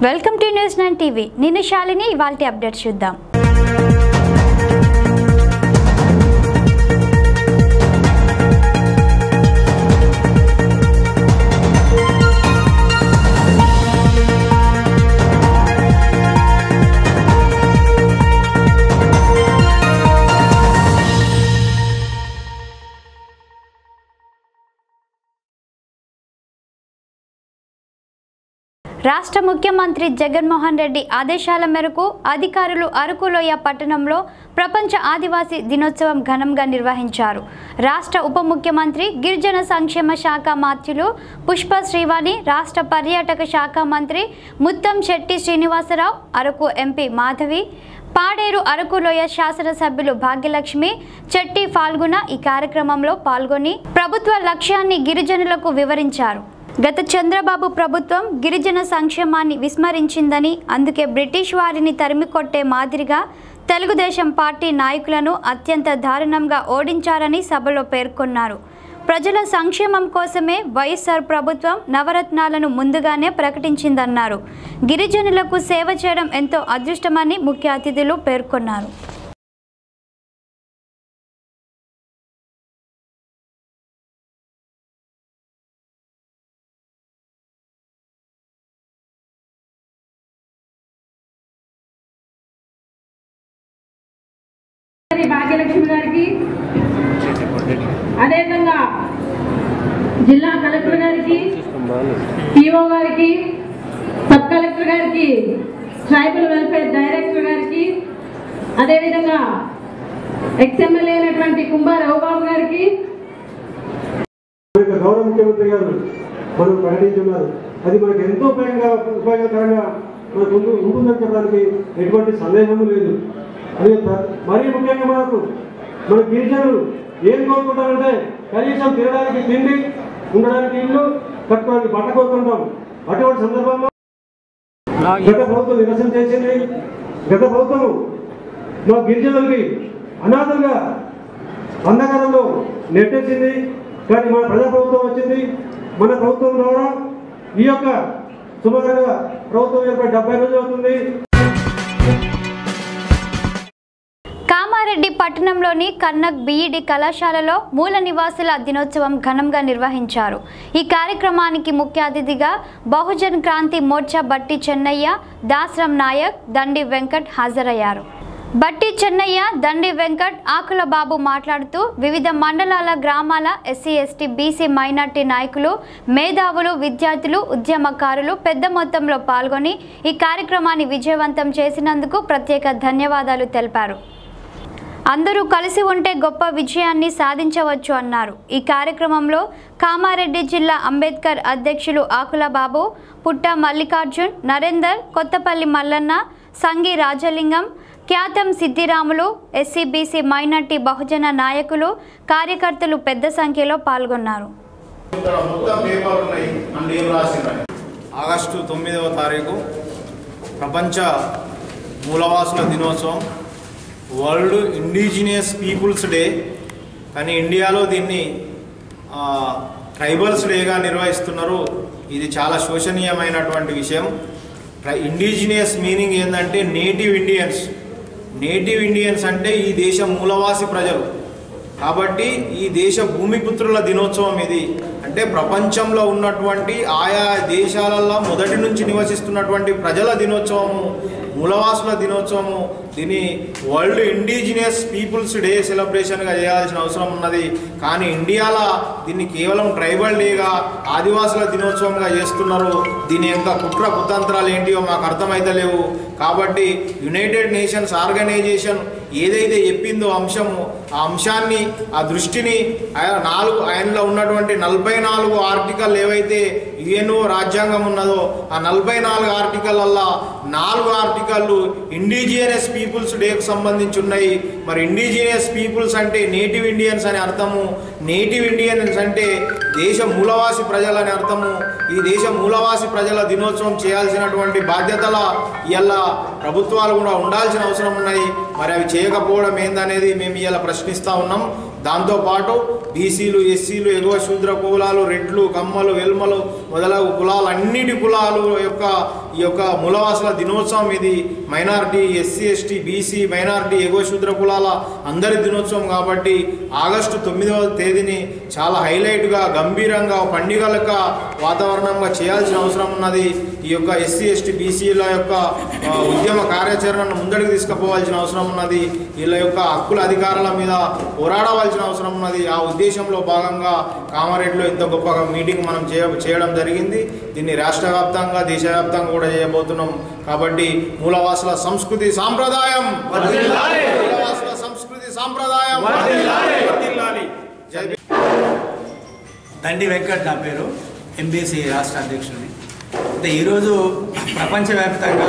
Welcome to news nine TV నేను శాలిని ఇవాళ update చూద్దాం రాష్ట్ర ముఖ్యమంత్రి జగన్మోహన్ రెడ్డి ఆదేశాల మేరకు అధికారులు అరకులోయ పట్టణంలో ప్రపంచ ఆదివాసీ దినోత్సవం ఘనంగా నిర్వహించారు రాష్ట్ర ఉప ముఖ్యమంత్రి గిరిజన సంక్షేమ శాఖ మాత్యులు పుష్ప శ్రీవాణి రాష్ట్ర పర్యాటక శాఖ మంత్రి ముత్తం శెట్టి శ్రీనివాసరావు అరకు ఎంపీ మాధవి పాడేరు అరకులోయ శాసనసభ్యులు భాగ్యలక్ష్మి చెట్టి పాల్గొన ఈ కార్యక్రమంలో పాల్గొని ప్రభుత్వ లక్ష్యాన్ని గిరిజనులకు వివరించారు గత చంద్రబాబు ప్రభుత్వం గిరిజన సంక్షేమాన్ని విస్మరించిందని అందుకే బ్రిటిష్ వారిని తరిమికొట్టే మాదిరిగా తెలుగుదేశం పార్టీ నాయకులను అత్యంత దారుణంగా ఓడించారని సభలో పేర్కొన్నారు ప్రజల సంక్షేమం కోసమే వైఎస్ఆర్ ప్రభుత్వం నవరత్నాలను ముందుగానే ప్రకటించిందన్నారు గిరిజనులకు సేవ చేయడం ఎంతో అదృష్టమని ముఖ్య అతిథులు పేర్కొన్నారు శ్రీ భాగ్యలక్ష్మి గారికి అదేవిధంగా జిల్లా కలెక్టర్ గారికి పిఓ గారికి సబ్ కలెక్టర్ గారికి ట్రైబల్ వెల్ఫేర్ డైరెక్టర్ గారికి అదేవిధంగా ఎక్స్ఎమ్మెల్యే అయినటువంటి కుంభా రఘుబాబు గారికి మన యొక్క గౌరవ ముఖ్యమంత్రి గారు మనం ప్రకటించున్నారు అది మనకు ఎంతో ఉపయోగంగా ఉపయోగకరంగా మనకు ముందు ఉంటుందని చెప్పడానికి ఎటువంటి సందేహము లేదు అది ప్ర- మరీ ముఖ్యంగా మనకు మన గిరిజనులు ఏం కోరుకుంటారంటే కనీసం తినడానికి తిండి ఉండడానికి ఇల్లు కట్టుకోవడానికి బట్ట కోరుకుంటాం అటువంటి సందర్భంలో గత ప్రభుత్వం నిరసన చేసింది గత ప్రభుత్వం మా గిరిజనులకి అనాథలుగా అంధకారంలో నెట్టేసింది కానీ మన ప్రజా ప్రభుత్వం వచ్చింది మన ప్రభుత్వం ద్వారా ఈ యొక్క సుమారుగా ప్రభుత్వం ఏర్పడి డెబ్బై రోజులు అవుతుంది కామారెడ్డి పట్టణంలోని కన్నక్ బీఈడి కళాశాలలో మూల నివాసుల దినోత్సవం ఘనంగా నిర్వహించారు ఈ కార్యక్రమానికి ముఖ్య అతిథిగా బహుజన్ క్రాంతి మోర్చా బట్టి చెన్నయ్య దాస్రం నాయక్ దండి వెంకట్ హాజరయ్యారు బట్టి చెన్నయ్య దండి వెంకట్ ఆకుల బాబు మాట్లాడుతూ వివిధ మండలాల గ్రామాల ఎస్సీ ఎస్టీ బీసీ మైనార్టీ నాయకులు మేధావులు విద్యార్థులు ఉద్యమకారులు పెద్ద మొత్తంలో పాల్గొని ఈ కార్యక్రమాన్ని విజయవంతం చేసినందుకు ప్రత్యేక ధన్యవాదాలు తెలిపారు అందరూ కలిసి ఉంటే గొప్ప విజయాన్ని సాధించవచ్చు అన్నారు ఈ కార్యక్రమంలో కామారెడ్డి జిల్లా అంబేద్కర్ అధ్యక్షులు ఆకుల బాబు పుట్ట మల్లికార్జున్ నరేందర్ కొత్తపల్లి మల్లన్న సంగి రాజలింగం ఖ్యాతం సిద్ధిరాములు ఎస్సీబీసీ మైనార్టీ బహుజన నాయకులు కార్యకర్తలు పెద్ద సంఖ్యలో పాల్గొన్నారు ఇక్కడ మొత్తం పేపర్లు ఉన్నాయి అండ్ ఏం రాసిందని ఆగస్టు తొమ్మిదవ తారీఖు ప్రపంచ మూలవాసుల దినోత్సవం వరల్డ్ ఇండిజినియస్ పీపుల్స్ డే కానీ ఇండియాలో దీన్ని ఆ, ట్రైబల్స్ డేగా నిర్వహిస్తున్నారు ఇది చాలా శోచనీయమైనటువంటి విషయం ట్రై ఇండిజినియస్ మీనింగ్ ఏంటంటే నేటివ్ ఇండియన్స్ నేటివ్ ఇండియన్స్ అంటే ఈ దేశ మూలవాసి ప్రజలు కాబట్టి ఈ దేశ భూమిపుత్రుల దినోత్సవం ఇది అంటే ప్రపంచంలో ఉన్నటువంటి ఆయా దేశాలలో మొదటి నుంచి నివసిస్తున్నటువంటి ప్రజల దినోత్సవము మూలవాసుల దినోత్సవము దీన్ని వరల్డ్ ఇండిజినియస్ పీపుల్స్ డే సెలబ్రేషన్గా చేయాల్సిన అవసరం ఉన్నది కానీ ఇండియాలో దీన్ని కేవలం ట్రైబల్ డేగా ఆదివాసుల దినోత్సవంగా చేస్తున్నారు దీని యొక్క కుట్ర కుతంత్రాలు ఏంటివో మాకు అర్థమైతలేవు కాబట్టి యునైటెడ్ నేషన్స్ ఆర్గనైజేషన్ ఏదైతే చెప్పిందో అంశము ఆ అంశాన్ని ఆ దృష్టిని ఆయన నాలుగు ఆయనలో ఉన్నటువంటి నలభై నాలుగు ఆర్టికల్ ఏవైతే యుఎన్ఓ రాజ్యాంగం ఉన్నదో ఆ నలభై నాలుగు ఆర్టికల్లల్లా నాలుగు ఆర్టికల్లు ఇండిజినియస్ పీపుల్స్ డేకు సంబంధించి ఉన్నాయి మరి ఇండిజినియస్ పీపుల్స్ అంటే నేటివ్ ఇండియన్స్ అని అర్థము నేటివ్ ఇండియన్స్ అంటే దేశ మూలవాసి ప్రజలని అర్థము ఈ దేశ మూలవాసి ప్రజల దినోత్సవం చేయాల్సినటువంటి బాధ్యతల ఇలా ప్రభుత్వాలు కూడా ఉండాల్సిన అవసరం ఉన్నాయి మరి అవి చేయకపోవడం ఏందనేది మేము ఇలా ప్రశ్నిస్తూ ఉన్నాం దాంతోపాటు బీసీలు ఎస్సీలు ఎగువ శూద్ర కులాలు రెడ్లు కమ్మలు వెల్మలు మొదలగు కులాలు అన్నిటి కులాలు యొక్క ఈ యొక్క మూలవాసుల దినోత్సవం ఇది minority SC ST BC minority ఎగువ శూద్ర కులాల అందరి దినోత్సవం కాబట్టి ఆగస్టు తొమ్మిదవ తేదీని చాలా హైలైట్గా గంభీరంగా పండుగ లెక్క వాతావరణంగా చేయాల్సిన అవసరం ఉన్నది ఈ యొక్క ఎస్సీ ఎస్టీ బీసీల యొక్క ఆ, ఉద్యమ కార్యాచరణను ముందడికి తీసుకుపోవాల్సిన అవసరం ఉన్నది వీళ్ళ యొక్క హక్కుల అధికారాల మీద పోరాడవలసిన అవసరం ఉన్నది ఆ ఉద్దేశంలో భాగంగా కామారెడ్డిలో ఇంత గొప్ప మీటింగ్ మనం చేయ చేయడం జరిగింది దీన్ని రాష్ట్ర వ్యాప్తంగా దేశవ్యాప్తంగా కూడా చేయబోతున్నాం కాబట్టి మూలవాసుల సంస్కృతి సాంప్రదాయం మూలవాసుల సంస్కృతి సాంప్రదాయం వర్ధిల్లాలి. జై భీమ్. దండి వెంకట్ నా పేరు ఎంబీసీ రాష్ట్ర అధ్యక్షుడిని అయితే ఈరోజు ప్రపంచవ్యాప్తంగా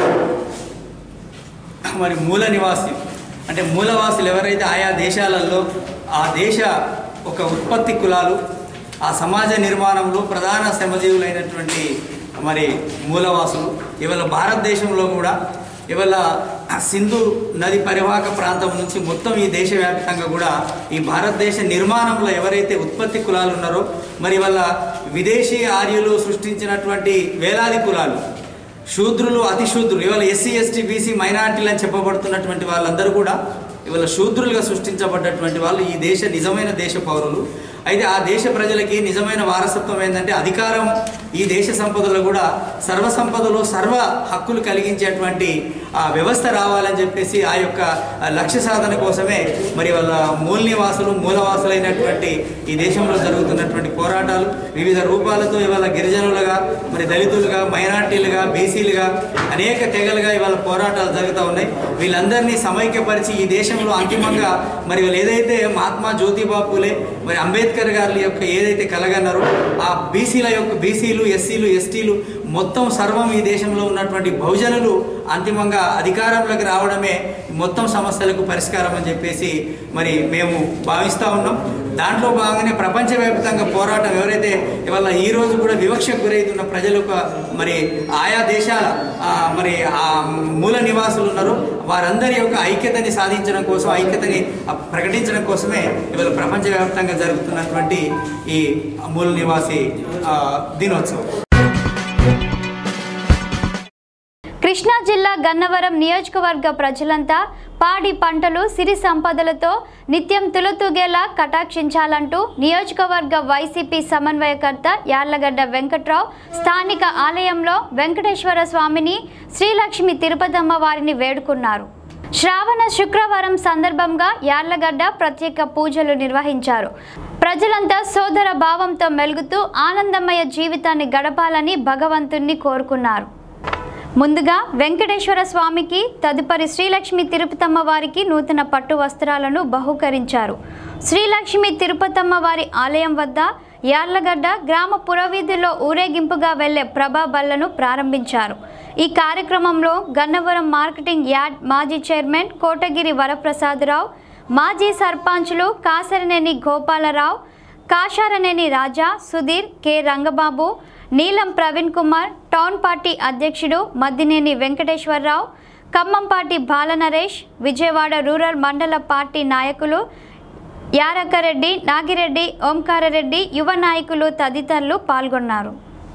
మరి మూల నివాసి అంటే మూలవాసులు ఎవరైతే ఆయా దేశాలలో ఆ దేశ ఒక ఉత్పత్తి కులాలు ఆ సమాజ నిర్మాణంలో ప్రధాన శ్రమజీవులైనటువంటి మరి మూలవాసులు ఇవాళ భారతదేశంలో కూడా ఇవాళ సింధు నది పరివాహక ప్రాంతం నుంచి మొత్తం ఈ దేశవ్యాప్తంగా కూడా ఈ భారతదేశ నిర్మాణంలో ఎవరైతే ఉత్పత్తి కులాలు ఉన్నారో మరి వాళ్ళ విదేశీ ఆర్యులు సృష్టించినటువంటి వేలాది కులాలు శూద్రులు అతి శూద్రులు ఇవాళ ఎస్సీ ఎస్టీ బీసీ మైనార్టీలు అని చెప్పబడుతున్నటువంటి వాళ్ళందరూ కూడా ఇవాళ శూద్రులుగా సృష్టించబడ్డటువంటి వాళ్ళు ఈ దేశ నిజమైన దేశ పౌరులు అయితే ఆ దేశ ప్రజలకి నిజమైన వారసత్వం ఏంటంటే అధికారం ఈ దేశ సంపదలో కూడా సర్వ సంపదలో సర్వ హక్కులు కలిగించేటువంటి ఆ వ్యవస్థ రావాలని చెప్పేసి ఆ యొక్క ఆ లక్ష్య సాధన కోసమే మరి వాళ్ళ మూల నివాసులు మూలవాసులైనటువంటి ఈ దేశంలో జరుగుతున్నటువంటి పోరాటాలు వివిధ రూపాలతో ఇవాళ గిరిజనులుగా మరి దళితులుగా మైనార్టీలుగా బీసీలుగా అనేక తెగలుగా ఇవాళ పోరాటాలు జరుగుతూ ఉన్నాయి వీళ్ళందరినీ సమైక్యపరిచి ఈ దేశంలో అంతిమంగా మరి వాళ్ళు ఏదైతే మహాత్మా జ్యోతిబా పూలే మరి అంబేద్కర్ గారి యొక్క ఏదైతే కలగన్నారో ఆ బీసీల యొక్క బీసీలు ఎస్సీలు ఎస్టీలు మొత్తం సర్వం ఈ దేశంలో ఉన్నటువంటి బహుజనులు అంతిమంగా అధికారంలోకి రావడమే మొత్తం సమస్యలకు పరిష్కారం అని చెప్పేసి మరి మేము భావిస్తూ ఉన్నాం దాంట్లో భాగంగానే ప్రపంచవ్యాప్తంగా పోరాటం ఎవరైతే ఇవాళ ఈ రోజు కూడా వివక్షకు గురవుతున్న ప్రజలకు మరి ఆయా దేశాల ఆ, మరి ఆ మూల నివాసులు ఉన్నారో వారందరి యొక్క ఐక్యతని సాధించడం కోసం ఐక్యతని ఆ, ప్రకటించడం కోసమే ఇవాళ ప్రపంచవ్యాప్తంగా జరుగుతున్నటువంటి ఈ మూల నివాసి ఆ, దినోత్సవం కృష్ణా జిల్లా గన్నవరం నియోజకవర్గ ప్రజలంతా పాడి పంటలు సిరి సంపదలతో నిత్యం తులతూగేలా కటాక్షించాలంటూ నియోజకవర్గ వైసీపీ సమన్వయకర్త యార్లగడ్డ వెంకట్రావు స్థానిక ఆలయంలో వెంకటేశ్వర స్వామిని శ్రీలక్ష్మి తిరుపతమ్మ వారిని వేడుకున్నారు శ్రావణ శుక్రవారం సందర్భంగా యార్లగడ్డ ప్రత్యేక పూజలు నిర్వహించారు ప్రజలంతా సోదర భావంతో మెలుగుతూ ఆనందమయ జీవితాన్ని గడపాలని భగవంతుణ్ణి కోరుకున్నారు ముందుగా వెంకటేశ్వర స్వామికి తదుపరి శ్రీలక్ష్మి తిరుపతమ్మ వారికి నూతన పట్టు వస్త్రాలను బహుకరించారు శ్రీలక్ష్మి తిరుపతమ్మ వారి ఆలయం వద్ద యార్లగడ్డ గ్రామ పురవీధుల్లో ఊరేగింపుగా వెళ్లే ప్రభా బల్లను ప్రారంభించారు ఈ కార్యక్రమంలో గన్నవరం మార్కెటింగ్ యార్డ్ మాజీ చైర్మన్ కోటగిరి వరప్రసాదరావు మాజీ సర్పంచులు Kasaraneni Gopala Rao Kasaraneni Raja Sudheer K Rangababu Neelam Praveen Kumar town party అధ్యక్షుడు మద్దినేని వెంకటేశ్వరరావు ఖమ్మంపాటి బాలనరేష్ విజయవాడ రూరల్ మండల పార్టీ నాయకులు యారక్కరెడ్డి నాగిరెడ్డి ఓంకారరెడ్డి యువ నాయకులు తదితరులు పాల్గొన్నారు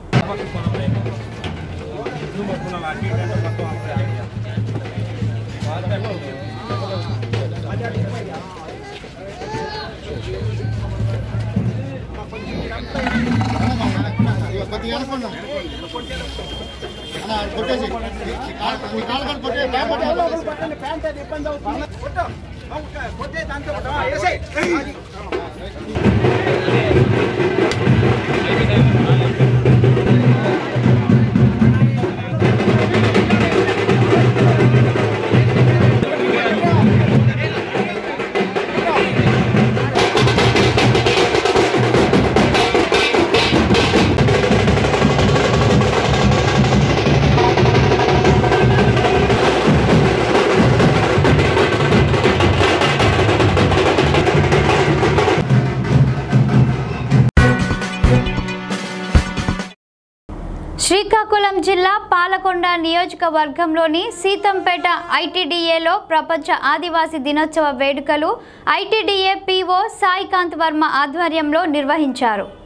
శ్రీకాకుళం జిల్లా పాలకొండ నియోజకవర్గంలోని సీతంపేట ఐటీడీఏలో ప్రపంచ ఆదివాసీ దినోత్సవ వేడుకలు ఐటీడీఏ పీఓ సాయికాంత్ వర్మ ఆధ్వర్యంలో నిర్వహించారు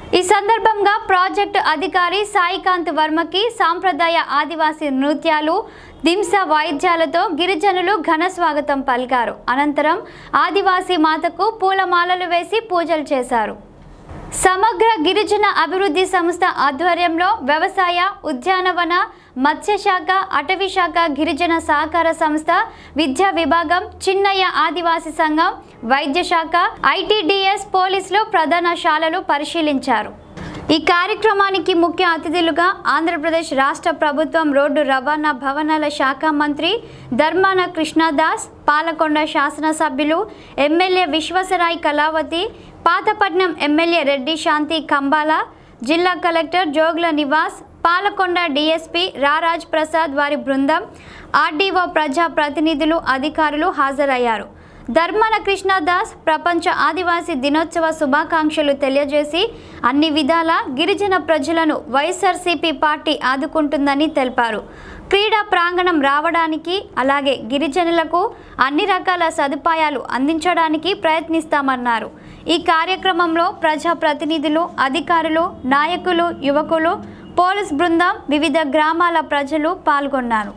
ఈ సందర్భంగా ప్రాజెక్టు అధికారి సాయికాంత్ వర్మకి సాంప్రదాయ ఆదివాసీ నృత్యాలు దింస వాయిద్యాలతో గిరిజనులు ఘన స్వాగతం పలికారు అనంతరం ఆదివాసీ మాతకు పూలమాలలు వేసి పూజలు చేశారు సమగ్ర గిరిజన అభివృద్ధి సంస్థ ఆధ్వర్యంలో వ్యవసాయ ఉద్యానవన మత్స్యశాఖ అటవీ శాఖ గిరిజన సహకార సంస్థ విద్యా విభాగం చిన్నయ్య ఆదివాసీ సంఘం వైద్య శాఖ ఐటీడీఎస్ పోలీసులు ప్రధాన శాలలు పరిశీలించారు ఈ కార్యక్రమానికి ముఖ్య అతిథులుగా ఆంధ్రప్రదేశ్ రాష్ట్ర ప్రభుత్వం రోడ్డు రవాణా భవనాల శాఖ మంత్రి ధర్మాన కృష్ణదాస్ పాలకొండ శాసనసభ్యులు ఎమ్మెల్యే విశ్వసరాయ్ కళావతి పాతపట్నం ఎమ్మెల్యే రెడ్డి శాంతి కంబాల జిల్లా కలెక్టర్ జోగుల నివాస్ పాలకొండ డీఎస్పీ రారాజ్ ప్రసాద్ వారి బృందం ఆర్డీఓ ప్రజా ప్రతినిధులు అధికారులు హాజరయ్యారు ధర్మాన కృష్ణదాస్ ప్రపంచ ఆదివాసీ దినోత్సవ శుభాకాంక్షలు తెలియజేసి అన్ని విధాల గిరిజన ప్రజలను వైఎస్ఆర్సీపీ పార్టీ ఆదుకుంటుందని తెలిపారు క్రీడా ప్రాంగణం రావడానికి అలాగే గిరిజనులకు అన్ని రకాల సదుపాయాలు అందించడానికి ప్రయత్నిస్తామన్నారు ఈ కార్యక్రమంలో ప్రజాప్రతినిధులు అధికారులు నాయకులు యువకులు పోలీస్ బృందం వివిధ గ్రామాల ప్రజలు పాల్గొన్నారు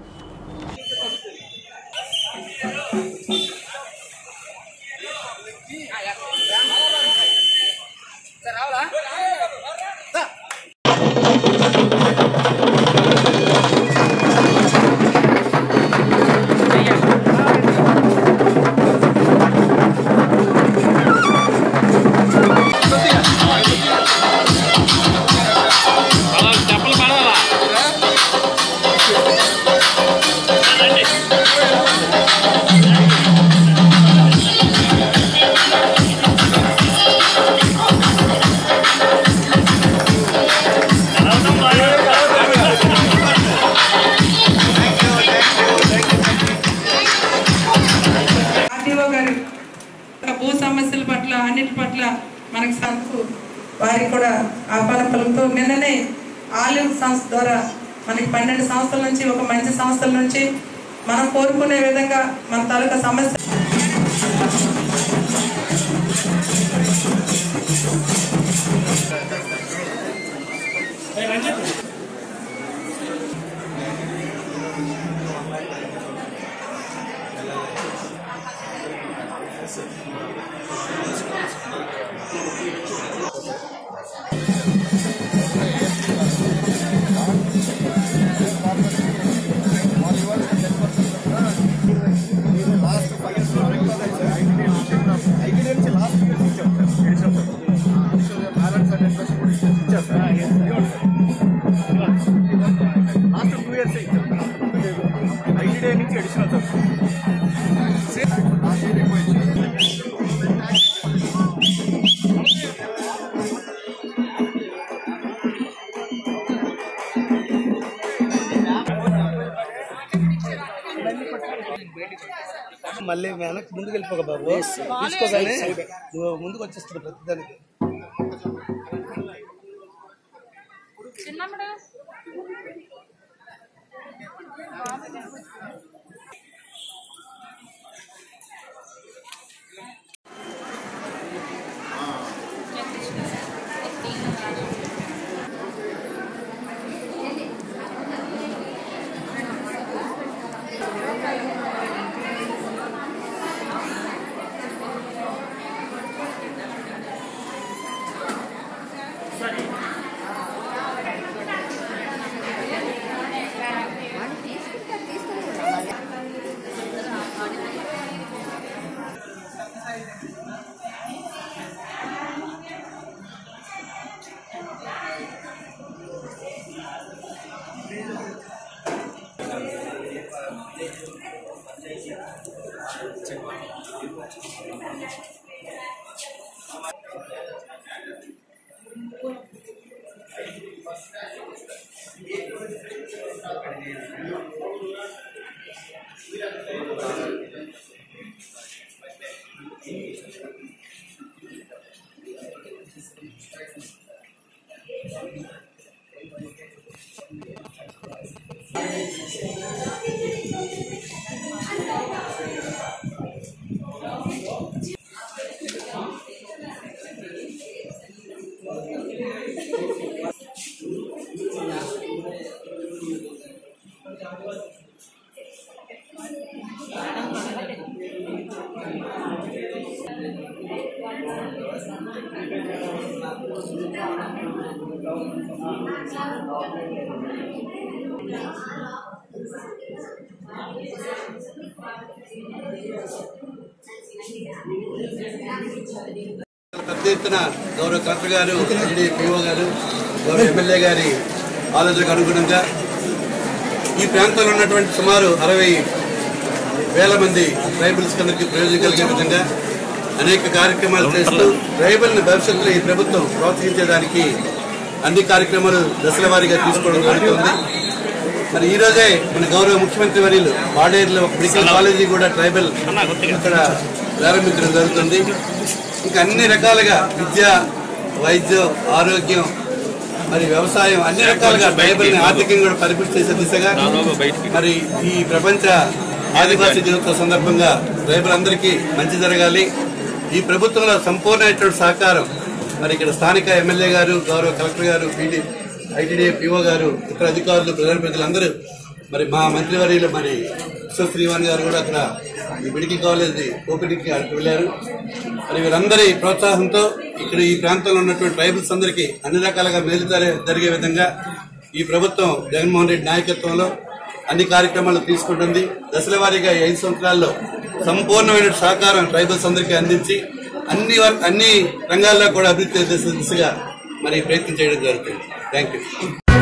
ఆర్టీఓ గారు భూ సమస్యల పట్ల అన్నిటి పట్ల మనకి సంతకు వారికి కూడా ఆహ్వానం పలుకుతూ నిన్ననే ఆలివ్ సంస్థ ద్వారా మనకి పన్నెండు సంవత్సరాల నుంచి ఒక మంచి సంస్థల నుంచి మనం కోరుకునే విధంగా మన తాలూకా సమస్య మళ్ళీ వెనక్కి ముందుకు వెళ్ళిపోక బాబు తీసుకోగానే నువ్వు ముందుకు వచ్చేస్తున్నావు ప్రతిదానికి పెద్ద ఎత్తున గౌరవ కలెక్టర్ గారు ఎన్డీ పిఓ గారు గౌరవ ఎమ్మెల్యే గారి ఆలోచనకు అనుగుణంగా ఈ ప్రాంతంలో ఉన్నటువంటి సుమారు అరవై వేల మంది ట్రైబల్స్ అందరికీ ప్రయోజనం కలిగే విధంగా అనేక కార్యక్రమాలు చేస్తూ ట్రైబల్ని భవిష్యత్తులో ఈ ప్రభుత్వం ప్రోత్సహించేదానికి అన్ని కార్యక్రమాలు దశల వారీగా తీసుకోవడం జరుగుతుంది మరి ఈ రోజే మన గౌరవ ముఖ్యమంత్రి వర్యులు వాడేరులో ఒక మెడికల్ కాలేజీ కూడా ట్రైబల్ ఇక్కడ ప్రారంభించడం జరుగుతుంది ఇంకా అన్ని రకాలుగా విద్య వైద్యం ఆరోగ్యం మరి వ్యవసాయం అన్ని రకాలుగా ట్రైబల్ని ఆర్థికంగా కూడా పరిపుష్టి చేసే దిశగా మరి ఈ ప్రపంచ ఆదివాసీ దినోత్సవ సందర్భంగా ట్రైబల్ అందరికీ మంచి జరగాలి ఈ ప్రభుత్వంలో సంపూర్ణమైనటువంటి సహకారం మరి ఇక్కడ స్థానిక ఎమ్మెల్యే గారు గౌరవ కలెక్టర్ గారు పీడీ ఐటీడీ పిఓ గారు ఇతర అధికారులు ప్రజాప్రతినిధులందరూ మరి మా మంత్రివర్యులు మరి విశ్వ శ్రీవాణి గారు కూడా అక్కడ ఈ మెడికల్ కాలేజ్ ఓపెనింగ్కి అక్కడికి వెళ్ళారు మరి వీరందరి ప్రోత్సాహంతో ఇక్కడ ఈ ప్రాంతంలో ఉన్నటువంటి ట్రైబల్స్ అందరికీ అన్ని రకాలుగా మేలు జరి- జరిగే విధంగా ఈ ప్రభుత్వం జగన్మోహన్ రెడ్డి నాయకత్వంలో అన్ని కార్యక్రమాలు తీసుకుంటుంది దశల వారీగా ఈ ఐదు సంవత్సరాల్లో సంపూర్ణమైన సహకారం ట్రైబల్స్ అందరికీ అందించి అన్ని వర్- అన్ని రంగాల్లో కూడా అభివృద్ధి చేసే దిశగా మరి ప్రయత్నం చేయడం జరుగుతుంది థ్యాంక్ యూ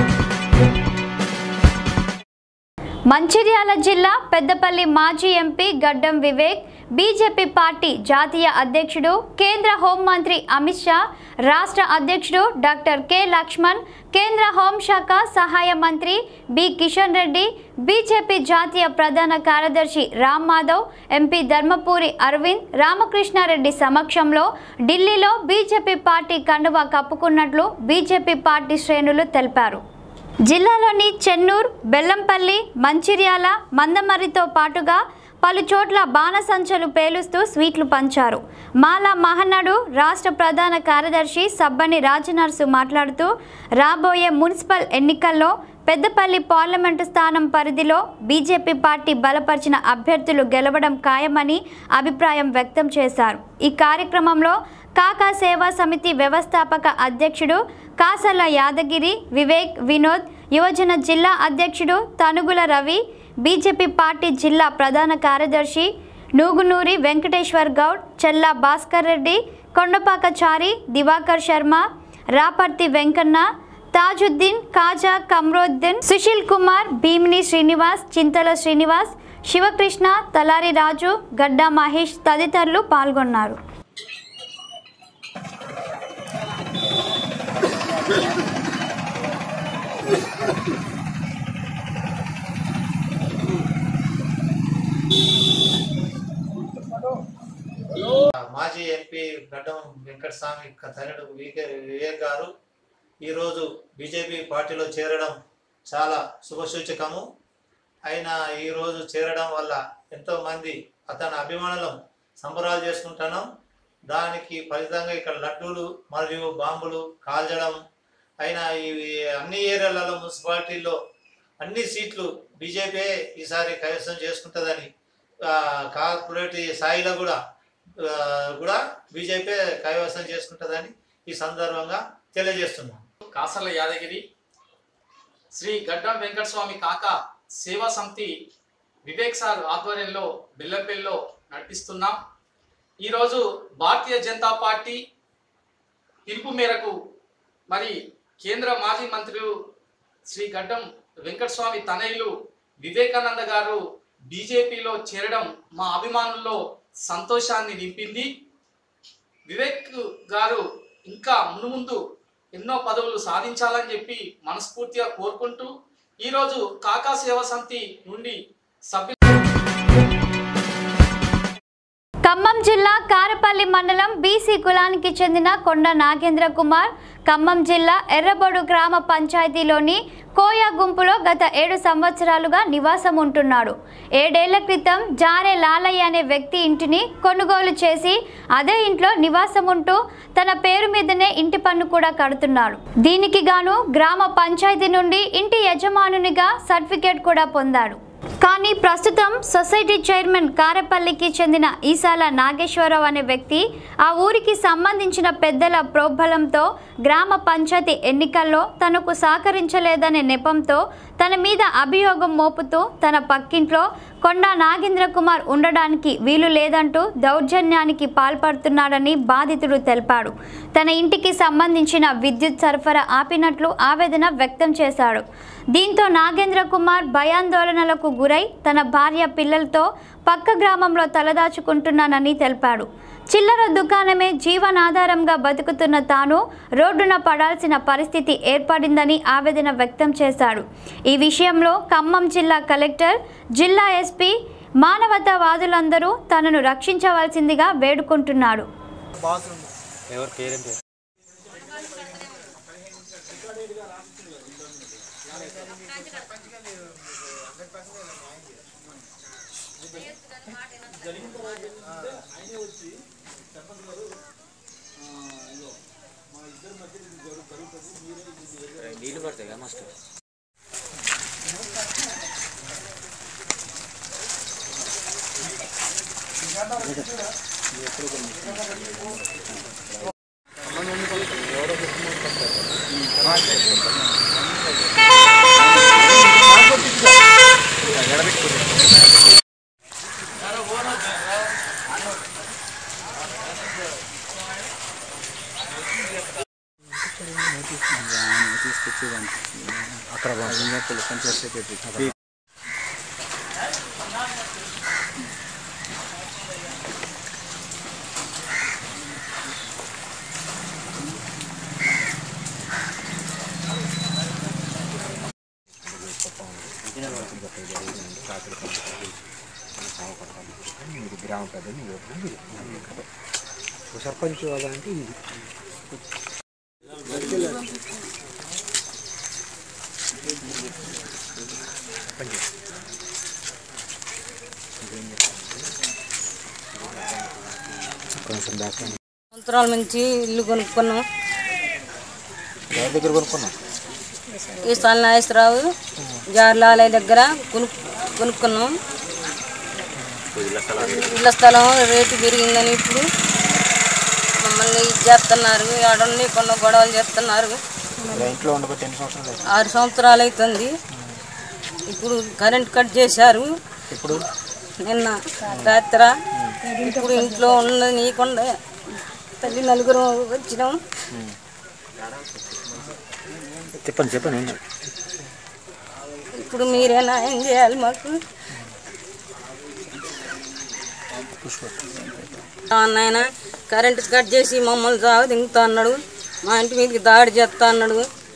మంచిర్యాల జిల్లా పెద్దపల్లి మాజీ ఎంపీ గడ్డం వివేక్ బీజేపీ పార్టీ జాతీయ అధ్యక్షుడు కేంద్ర హోంమంత్రి అమిత్ షా రాష్ట్ర అధ్యక్షుడు డాక్టర్ కె లక్ష్మణ్ కేంద్ర హోంశాఖ సహాయ మంత్రి బి కిషన్ రెడ్డి బీజేపీ జాతీయ ప్రధాన కార్యదర్శి రామ్ మాధవ్ ఎంపీ ధర్మపురి అరవింద్ రామకృష్ణారెడ్డి సమక్షంలో ఢిల్లీలో బీజేపీ పార్టీ కండువా కప్పుకున్నట్లు బీజేపీ పార్టీ శ్రేణులు తెలిపారు జిల్లాలోని చెన్నూర్ బెల్లంపల్లి మంచిర్యాల మందమర్రితో పాటుగా పలు చోట్ల బాణసంచలు పేలుస్తూ స్వీట్లు పంచారు మాలా మహన్నాడు రాష్ట్ర ప్రధాన కార్యదర్శి సబ్బని రాజనర్సు మాట్లాడుతూ రాబోయే మున్సిపల్ ఎన్నికల్లో పెద్దపల్లి పార్లమెంటు స్థానం పరిధిలో బీజేపీ పార్టీ బలపరిచిన అభ్యర్థులు గెలవడం ఖాయమని అభిప్రాయం వ్యక్తం చేశారు ఈ కార్యక్రమంలో కాకా సేవా సమితి వ్యవస్థాపక అధ్యక్షుడు కాసల యాదగిరి వివేక్ వినోద్ యువజన జిల్లా అధ్యక్షుడు తనుగుల రవి బీజేపీ పార్టీ జిల్లా ప్రధాన కార్యదర్శి నూగునూరి వెంకటేశ్వర్ గౌడ్ చెల్లా భాస్కర్ రెడ్డి కొండపాకచారి దివాకర్ శర్మ రాపర్తి వెంకన్న తాజుద్దీన్ కాజా కమ్రోద్దీన్ సుశీల్ కుమార్ భీమిని శ్రీనివాస్ చింతల శ్రీనివాస్ శివకృష్ణ తలారి రాజు గడ్డా మహేష్ తదితరులు పాల్గొన్నారు మాజీ ఎంపీ గడ్డం వెంకటస్వామి తనయుడు వికే వివేక్ గారు ఈరోజు బీజేపీ పార్టీలో చేరడం చాలా శుభసూచకము ఆయన ఈరోజు చేరడం వల్ల ఎంతోమంది అతని అభిమానులం సంబరాలు చేసుకుంటున్నాం దానికి ఫలితంగా ఇక్కడ లడ్డూలు మరియు బాంబులు కాల్చడం అయినా ఇవి అన్ని ఏరియాలలో మున్సిపాలిటీల్లో అన్ని సీట్లు బీజేపీ ఈసారి కైవసం చేసుకుంటుందని ఆ, కార్పొరేట్ స్థాయిలో కూడా ఆ, కూడా బీజేపీ కైవసం చేసుకుంటుందని ఈ సందర్భంగా తెలియజేస్తున్నాం కాసల యాదగిరి శ్రీ గడ్డం వెంకటస్వామి కాక సేవా సమితి వివేక్ సార్ ఆధ్వర్యంలో బెల్లంపల్లిలో నడిపిస్తున్నాం ఈరోజు భారతీయ జనతా పార్టీ పిలుపు మేరకు మరి కేంద్ర మాజీ మంత్రులు శ్రీ గడ్డం వెంకటస్వామి తనయులు వివేకానంద గారు బీజేపీలో చేరడం మా అభిమానుల్లో సంతోషాన్ని నింపింది వివేక్ గారు ఇంకా మునుముందు ఎన్నో పదవులు సాధించాలని చెప్పి మనస్ఫూర్తిగా కోరుకుంటూ ఈరోజు కాకా సేవా సమితి నుండి సభ్యులు ఖమ్మం జిల్లా కారపల్లి మండలం బీసీ కులానికి చెందిన కొండ నాగేంద్ర కుమార్ ఖమ్మం జిల్లా ఎర్రబొడు గ్రామ పంచాయతీలోని కోయా గుంపులో గత ఏడు సంవత్సరాలుగా నివాసం ఉంటున్నాడు ఏడేళ్ల క్రితం జారే లాలయ్య అనే వ్యక్తి ఇంటిని కొనుగోలు చేసి అదే ఇంట్లో నివాసం ఉంటూ తన పేరు మీదనే ఇంటి పన్ను కూడా కడుతున్నాడు దీనికి గాను గ్రామ పంచాయతీ నుండి ఇంటి యజమానునిగా సర్టిఫికేట్ కూడా పొందాడు కానీ ప్రస్తుతం సొసైటీ చైర్మన్ కారెపల్లికి చెందిన ఈసాల నాగేశ్వరరావు అనే వ్యక్తి ఆ ఊరికి సంబంధించిన పెద్దల ప్రోద్బలంతో గ్రామ పంచాయతీ ఎన్నికల్లో తనకు సహకరించలేదనే నెపంతో తన మీద అభియోగం మోపుతూ తన పక్కింట్లో కొండా నాగేంద్ర కుమార్ ఉండడానికి వీలు లేదంటూ దౌర్జన్యానికి పాల్పడుతున్నాడని బాధితుడు తెలిపాడు తన ఇంటికి సంబంధించిన విద్యుత్ సరఫరా ఆపినట్లు ఆవేదన వ్యక్తం చేశాడు దీంతో నాగేంద్ర కుమార్ భయాందోళనలకు గురై తన భార్య పిల్లలతో పక్క గ్రామంలో తలదాచుకుంటున్నానని తెలిపాడు చిల్లర దుకాణమే జీవనాధారంగా బతుకుతున్న తాను రోడ్డున పడాల్సిన పరిస్థితి ఏర్పడిందని ఆవేదన వ్యక్తం చేశాడు ఈ విషయంలో ఖమ్మం జిల్లా కలెక్టర్ జిల్లా ఎస్పీ మానవతావాదులందరూ తనను రక్షించవలసిందిగా వేడుకుంటున్నాడు నీళ్ళు పడతాయి కదా మస్ట్ అక్కడ పంచాయత్ సెక్రటరీ గ్రామ పెద్ద సర్పంచ్ అంటే ఇది కొంచెం దాకా సంవత్సరాల నుంచి ఇల్లు కొనుక్కున్నాం ఎవరి దగ్గర కొనుక్కున్నాం ఈ స్థల నాగేశ్వరరావు జార్లాలయ దగ్గర కొను కొనుక్కున్నాం ఇళ్ళ స్థలం రేటు పెరిగిందని ఇప్పుడు మమ్మల్ని ఇది చేస్తున్నారు ఆడన్ని కొన్ని గొడవలు చేస్తున్నారు ఇలా ఇంట్లో ఉండబట్టి ఎన్ని సంవత్సరాలు అయింది? ఆరు సంవత్సరాలు అవుతుంది ఇప్పుడు కరెంట్ కట్ చేశారు ఇప్పుడు నిన్న రాత్ర ఇప్పుడు ఇంట్లో ఉన్న నీకుండా తల్లి నలుగురు వచ్చినాం చెప్పండి చెప్పండి ఏం కాదు. ఇప్పుడు మీరేనా ఏం చేయాలి మాకు నాయన కరెంట్ కట్ చేసి మమ్మల్ని సాగు దింగుతా అన్నాడు మా ఇంటి మీదకి దాడి చేస్తా అన్నాడు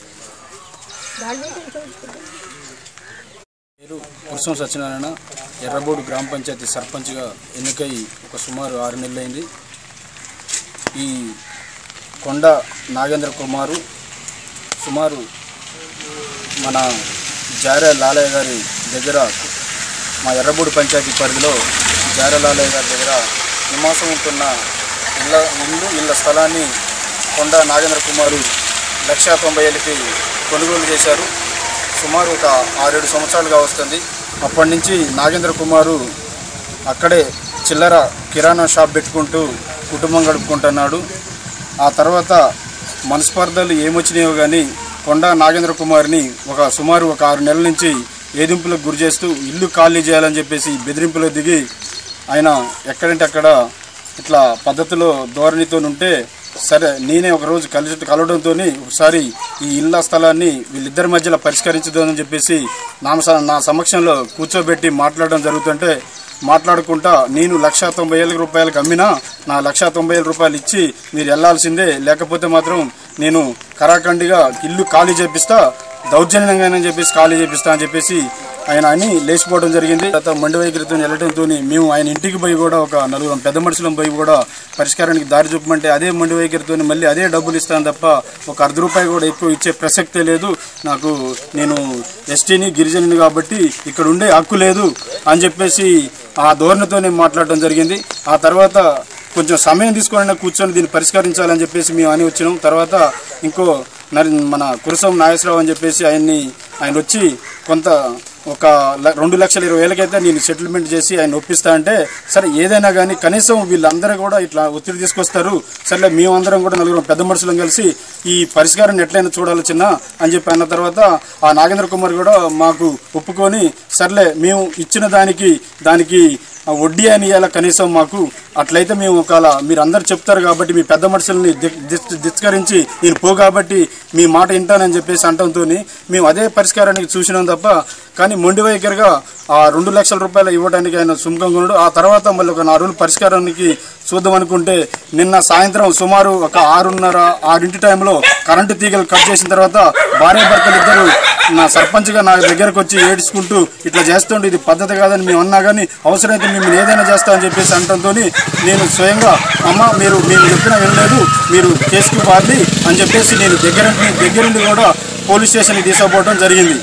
పేరు పురుషం సత్యనారాయణ ఎర్రబోడు గ్రామ పంచాయతీ సర్పంచ్గా ఎన్నికై ఒక సుమారు ఆరు నెలలైంది ఈ కొండ నాగేంద్ర కుమారు సుమారు మన జారే లాలయ్య గారి దగ్గర మా ఎర్రబోడు పంచాయతీ పరిధిలో జారే లాలయ్య గారి దగ్గర నివాసం ఉంటున్న ఇళ్ళ ఇల్లు ఇళ్ళ స్థలాన్ని కొండ నాగేంద్ర కుమారు లక్ష తొంభై ఏళ్ళకి కొనుగోలు చేశారు సుమారు ఒక ఆరేడు సంవత్సరాలుగా వస్తుంది అప్పటి నుంచి నాగేంద్ర కుమారు అక్కడే చిల్లర కిరాణా షాప్ పెట్టుకుంటూ కుటుంబం గడుపుకుంటున్నాడు ఆ తర్వాత మనస్పర్ధలు ఏమొచ్చినాయో కానీ కొండా నాగేంద్ర కుమార్ని ఒక సుమారు ఒక ఆరు నెలల నుంచి ఏదింపులకు గురి చేస్తూ ఇల్లు ఖాళీ చేయాలని చెప్పేసి బెదిరింపులో దిగి ఆయన ఎక్కడంటే అక్కడ ఇట్లా పద్ధతిలో ధోరణితో ఉంటే సరే నేనే ఒకరోజు కలిసి కలవడంతో ఒకసారి ఈ ఇళ్ళ స్థలాన్ని వీళ్ళిద్దరి మధ్యలో పరిష్కరించదని చెప్పేసి నా స- నా సమక్షంలో కూర్చోబెట్టి మాట్లాడడం జరుగుతుంటే మాట్లాడుకుంటా నేను లక్ష తొంభై వేల రూపాయలకు అమ్మినా నా లక్ష తొంభై వేల రూపాయలు ఇచ్చి మీరు వెళ్లాల్సిందే లేకపోతే మాత్రం నేను కరాఖండిగా ఇల్లు ఖాళీ చేపిస్తా దౌర్జన్యంగా చెప్పేసి ఖాళీ చేపిస్తా అని చెప్పేసి ఆయన అని లేచిపోవడం జరిగింది తర్వాత మండి వైఖరితో వెళ్ళడంతో మేము ఆయన ఇంటికి పోయి కూడా ఒక నలుగురం పెద్ద మనుషులం పోయి కూడా పరిష్కారానికి దారి చూపమంటే అదే మండి వైఖరితో మళ్ళీ అదే డబ్బులు ఇస్తాను తప్ప ఒక అర్ధ రూపాయి కూడా ఎక్కువ ఇచ్చే ప్రసక్తే లేదు నాకు నేను ఎస్టీని గిరిజనుని కాబట్టి ఇక్కడ ఉండే హక్కు లేదు అని చెప్పేసి ఆ ధోరణితో నేను మాట్లాడడం జరిగింది ఆ తర్వాత కొంచెం సమయం తీసుకొని కూర్చొని దీన్ని పరిష్కరించాలని చెప్పేసి మేము అని వచ్చినాం తర్వాత ఇంకో నరి మన కురసం నాగేశ్వరరావు అని చెప్పేసి ఆయన్ని ఆయన వచ్చి కొంత ఒక ల- రెండు లక్షల ఇరవై వేలకైతే నేను సెటిల్మెంట్ చేసి ఆయన ఒప్పిస్తా అంటే సరే ఏదైనా కానీ కనీసం వీళ్ళందరూ కూడా ఇట్లా ఒత్తిడి తీసుకొస్తారు సరే మేమందరం కూడా నలుగురు పెద్ద మనుషులం కలిసి ఈ పరిష్కారాన్ని ఎట్లయినా చూడాలి చిన్న అని చెప్పి అన్న తర్వాత ఆ నాగేంద్ర కుమార్ కూడా మాకు ఒప్పుకొని సర్లే మేము ఇచ్చిన దానికి దానికి ఆ వడ్డీ అని ఇవ్వాలి కనీసం మాకు అట్లయితే మేము ఒకవేళ మీరు అందరు చెప్తారు కాబట్టి మీ పెద్ద మనుషుల్ని ది- దిస్- ధిక్కరించి నేను పో కాబట్టి మీ మాట వింటానని చెప్పేసి అంటంతో మేము అదే పరిష్కారానికి చూసినాం తప్ప కానీ మొండి వైఖరిగా ఆ రెండు లక్షల రూపాయలు ఇవ్వడానికి ఆయన సుముఖంగా ఉన్నాడు ఆ తర్వాత మళ్ళీ ఒక నాలుగు రోజులు పరిష్కారానికి చూద్దాం అనుకుంటే నిన్న సాయంత్రం సుమారు ఒక ఆరున్నర ఆరింటి టైంలో కరెంటు తీగలు కట్ చేసిన తర్వాత భార్య భర్తలు ఇద్దరు నా సర్పంచ్గా నా దగ్గరకు వచ్చి ఏడ్చుకుంటూ ఇట్లా చేస్తుంటే ఇది పద్ధతి కాదని మేము అన్నా కానీ అవసరమైతే మేము ఏదైనా చేస్తామని చెప్పేసి అనడంతో నేను స్వయంగా అమ్మ మీరు మేము చెప్పినా వినలేదు మీరు కేసుకు బాధి అని చెప్పేసి నేను దగ్గర దగ్గరుండి కూడా పోలీస్ స్టేషన్కి తీసుకుపోవడం జరిగింది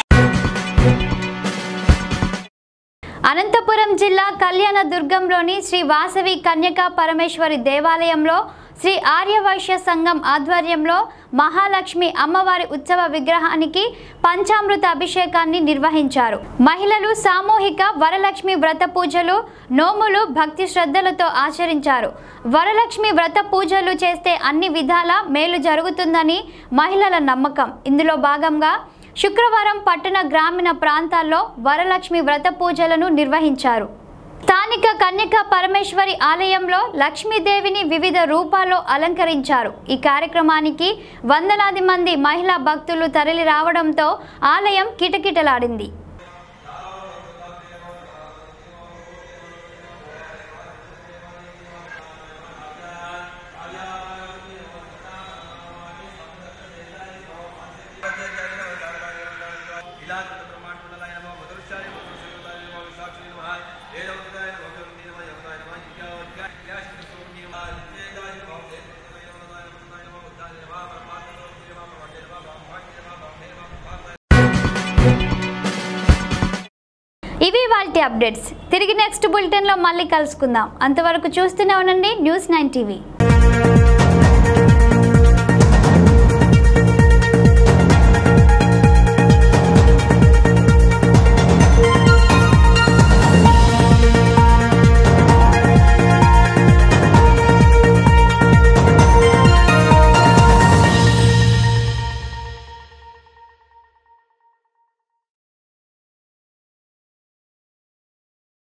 అనంతపురం జిల్లా కళ్యాణ దుర్గంలోని శ్రీ వాసవి కన్యకా పరమేశ్వరి దేవాలయంలో శ్రీ ఆర్యవైశ్య సంఘం ఆధ్వర్యంలో మహాలక్ష్మి అమ్మవారి ఉత్సవ విగ్రహానికి పంచామృత అభిషేకాన్ని నిర్వహించారు మహిళలు సామూహిక వరలక్ష్మి వ్రత పూజలు నోములు భక్తి శ్రద్ధలతో ఆచరించారు వరలక్ష్మి వ్రత పూజలు చేస్తే అన్ని విధాల మేలు జరుగుతుందని మహిళల నమ్మకం ఇందులో భాగంగా శుక్రవారం పట్టణ గ్రామీణ ప్రాంతాల్లో వరలక్ష్మి వ్రత పూజలను నిర్వహించారు స్థానిక కన్యక పరమేశ్వరి ఆలయంలో లక్ష్మీదేవిని వివిధ రూపాల్లో అలంకరించారు ఈ కార్యక్రమానికి వందలాది మంది మహిళా భక్తులు తరలి రావడంతో ఆలయం కిటకిటలాడింది ఇవి వాటి అప్డేట్స్ తిరిగి నెక్స్ట్ బులెటిన్లో మళ్ళీ కలుసుకుందాం అంతవరకు చూస్తూనే ఉండండి న్యూస్ నైన్ టీవీ